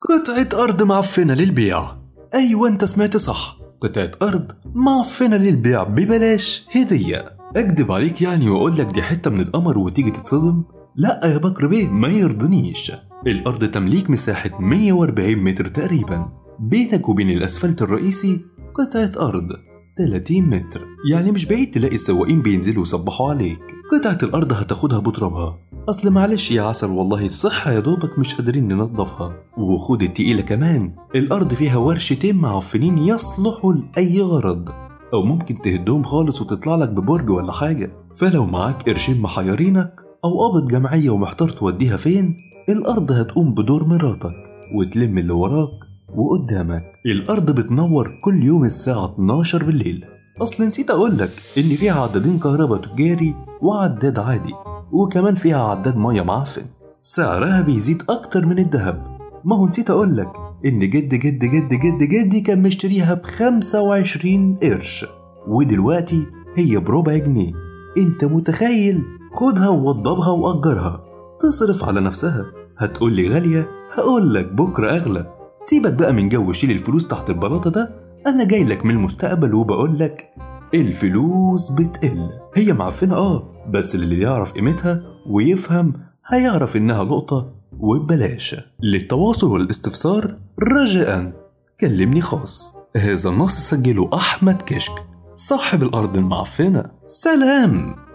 قطعة أرض معفنة للبيع أيوة أنت سمعت صح قطعة أرض معفنة للبيع ببلاش هدية أكدب عليك يعني وأقول لك دي حتة من القمر وتيجي تتصدم؟ لا يا بكر بيه ما يرضنيش الأرض تمليك مساحة 140 متر تقريبا بينك وبين الأسفلت الرئيسي قطعة أرض 30 متر يعني مش بعيد تلاقي السواقين بينزلوا يصبحوا عليك قطعة الأرض هتاخدها بترابها أصل معلش يا عسل والله الصحة يا دوبك مش قادرين ننضفها وخد التقيلة كمان الأرض فيها ورشتين معفنين يصلحوا لأي غرض أو ممكن تهدهم خالص وتطلع لك ببرج ولا حاجة فلو معاك قرشين محيرينك أو قابض جمعية ومحتار توديها فين الأرض هتقوم بدور مراتك وتلم اللي وراك وقدامك الأرض بتنور كل يوم الساعة 12 بالليل أصل نسيت أقولك إن فيها عدادين كهرباء تجاري وعداد عادي وكمان فيها عداد مية معفن سعرها بيزيد أكتر من الذهب ما هو نسيت أقولك إن جد جد جد جد جدي كان مشتريها بخمسة وعشرين قرش ودلوقتي هي بربع جنيه انت متخيل خدها ووضبها وأجرها تصرف على نفسها هتقولي غالية هقولك بكرة أغلى سيبك بقى من جو شيل الفلوس تحت البلاطة ده أنا جاي لك من المستقبل وبقولك الفلوس بتقل هي معفنة اه بس اللي يعرف قيمتها ويفهم هيعرف إنها لقطة وببلاش للتواصل والاستفسار رجاء كلمني خاص هذا النص سجله أحمد كشك صاحب الأرض المعفنة سلام